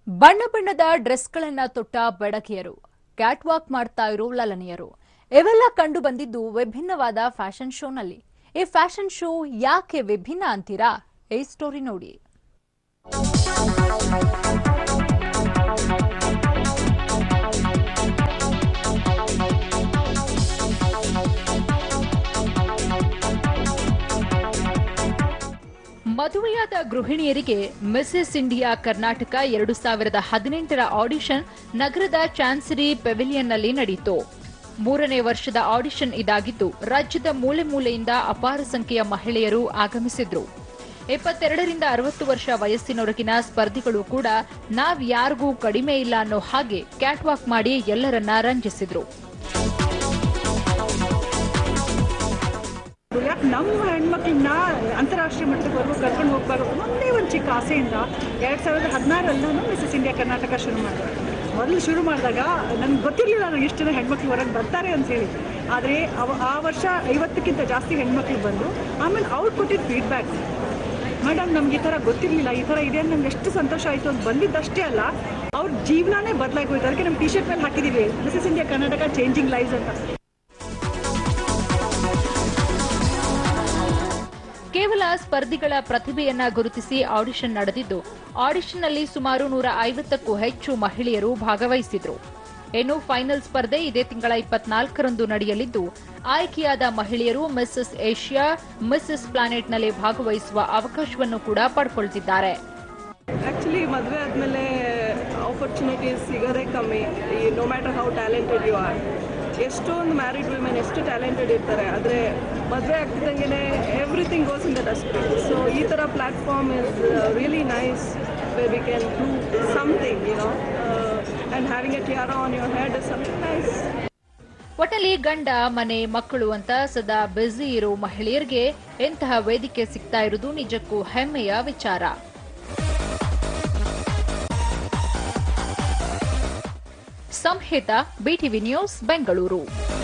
ಬಣ್ಣ ಬಣ್ಣದ ಡ್ರೆಸ್ಗಳನ್ನ ತೊಟ್ಟ ಬೆಡಕಿಯರು ಕ್ಯಾಟ್ ವಾಕ್ ಮಾಡ್ತಾ ಇರೋ ಲಲನೆಯರು ಇವೆಲ್ಲ ಕಂಡು ಬಂದಿದ್ದು ವಿಭಿನ್ನವಾದ ಫ್ಯಾಷನ್ ಶೋನಲ್ಲಿ ಈ ಫ್ಯಾಷನ್ ಶೋ ಯಾಕೆ ವಿಭಿನ್ನ ಅಂತೀರಾ ಈ ಸ್ಟೋರಿ ನೋಡಿ ಮದುವೆಯಾದ ಗೃಹಿಣಿಯರಿಗೆ ಮಿಸಸ್ ಇಂಡಿಯಾ ಕರ್ನಾಟಕ ಎರಡು ಸಾವಿರದ ಹದಿನೆಂಟರ ಆಡಿಷನ್ ನಗರದ ಚಾನ್ಸರಿ ಪೆವಿಲಿಯನ್ನಲ್ಲಿ ನಡೆಯಿತು ಮೂರನೇ ವರ್ಷದ ಆಡಿಷನ್ ಇದಾಗಿದ್ದು ರಾಜ್ಯದ ಮೂಲೆ ಮೂಲೆಯಿಂದ ಅಪಾರ ಸಂಖ್ಯೆಯ ಮಹಿಳೆಯರು ಆಗಮಿಸಿದ್ರು ಇಪ್ಪತ್ತೆರಡರಿಂದ ಅರವತ್ತು ವರ್ಷ ವಯಸ್ಸಿನೊಳಗಿನ ಸ್ಪರ್ಧಿಗಳು ಕೂಡ ನಾವ್ ಯಾರಿಗೂ ಕಡಿಮೆ ಇಲ್ಲ ಅನ್ನೋ ಹಾಗೆ ಕ್ಯಾಟ್ವಾಕ್ ಮಾಡಿ ಎಲ್ಲರನ್ನ ರಂಜಿಸಿದ್ರು ಯಾಕೆ ನಮ್ಮ ಹೆಣ್ಮಕ್ಳನ್ನ ಅಂತಾರಾಷ್ಟ್ರೀಯ ಮಟ್ಟದವರೆಗೂ ಕರ್ಕೊಂಡು ಹೋಗ್ಬಾರ್ದು ಒಂದೇ ಒಂದು ಚಿಕ್ಕ ಆಸೆಯಿಂದ ಎರಡು ಸಾವಿರದ ಹದಿನಾರಲ್ಲೂ ಮಿಸಸ್ ಇಂಡಿಯಾ ಕರ್ನಾಟಕ ಶುರು ಮಾಡಿದೆ ಮೊದಲು ಶುರು ಮಾಡಿದಾಗ ನನಗೆ ಗೊತ್ತಿರಲಿಲ್ಲ ನನಗೆ ಇಷ್ಟು ಜನ ಹೆಣ್ಮಕ್ಳು ಹೊರಗೆ ಬರ್ತಾರೆ ಅಂತ ಹೇಳಿ ಆದರೆ ಅವ ಆ ವರ್ಷ ಐವತ್ತಕ್ಕಿಂತ ಜಾಸ್ತಿ ಹೆಣ್ಮಕ್ಳು ಬಂದು ಆಮೇಲೆ ಅವ್ರು ಕೊಟ್ಟಿದ್ದು ಫೀಡ್ಬ್ಯಾಕ್ ಮೇಡಮ್ ನಮ್ಗೆ ಈ ಥರ ಗೊತ್ತಿರಲಿಲ್ಲ ಈ ಥರ ಇದೆ ಅಂತ ನಮ್ಗೆ ಎಷ್ಟು ಸಂತೋಷ ಆಯಿತು ಅಂತ ಬಂದಿದ್ದಷ್ಟೇ ಅಲ್ಲ ಅವ್ರ ಜೀವನನೇ ಬದಲಾಗಿ ಹೋಯ್ತು ಅದಕ್ಕೆ ನಮ್ಮ ಟಿ ಶರ್ಟ್ ಮೇಲೆ ಹಾಕಿದ್ದೀವಿ Mrs India Karnataka changing life ಅಂತ ಕೇವಲ ಸ್ಪರ್ಧಿಗಳ ಪ್ರತಿಭೆಯನ್ನ ಗುರುತಿಸಿ ಆಡಿಷನ್ ನಡೆದಿದ್ದು ಆಡಿಷನ್ನಲ್ಲಿ ಸುಮಾರು ನೂರ ಐವತ್ತಕ್ಕೂ ಹೆಚ್ಚು ಮಹಿಳೆಯರು ಭಾಗವಹಿಸಿದ್ರು ಇನ್ನು ಫೈನಲ್ ಸ್ಪರ್ಧೆ ಇದೇ ತಿಂಗಳ ಇಪ್ಪತ್ನಾಲ್ಕರಂದು ನಡೆಯಲಿದ್ದು ಆಯ್ಕೆಯಾದ ಮಹಿಳೆಯರು ಮಿಸ್ಸಸ್ ಏಷ್ಯಾ ಮಿಸ್ಸಸ್ ಪ್ಲಾನೆಟ್ನಲ್ಲಿ ಭಾಗವಹಿಸುವ ಅವಕಾಶವನ್ನು ಕೂಡ ಪಡ್ಕೊಳ್ತಿದ್ದಾರೆ ಆ್ಯಕ್ಚುಲಿ ಮದುವೆ ಆದಮೇಲೆ ಆಪರ್ಚುನಿಟೀಸ್ ಸಿಗೋದೇ ಕಮ್ಮಿ ಈ no matter how talented you are ಎಷ್ಟೊಂದು ಮ್ಯಾರಿಡ್ ವಿಮೆನ್ ಎಷ್ಟು ಟ್ಯಾಲೆಂಟೆಡ್ ಇರ್ತಾರೆ ಆದರೆ ಮದುವೆ ಆಗ್ತಿದ್ದಂಗೆ everything goes in the dustbin so ಈ ಥರ platform is really nice way we can do something you know and having a tiara on your head is something nice ಒಟ್ಟಲ್ಲಿ ಗಂಡ ಮನೆ ಮಕ್ಕಳು ಅಂತ ಸದಾ ಬ್ಯುಸಿ ಇರೋ ಮಹಿಳೆಯರಿಗೆ ಇಂತಹ ವೇದಿಕೆ ಸಿಗ್ತಾ ಇರುವುದು ನಿಜಕ್ಕೂ ಹೆಮ್ಮೆಯ ವಿಚಾರ ಸಂಹಿತ ಬಿಟಿವಿ ನ್ಯೂಸ್ ಬೆಂಗಳೂರು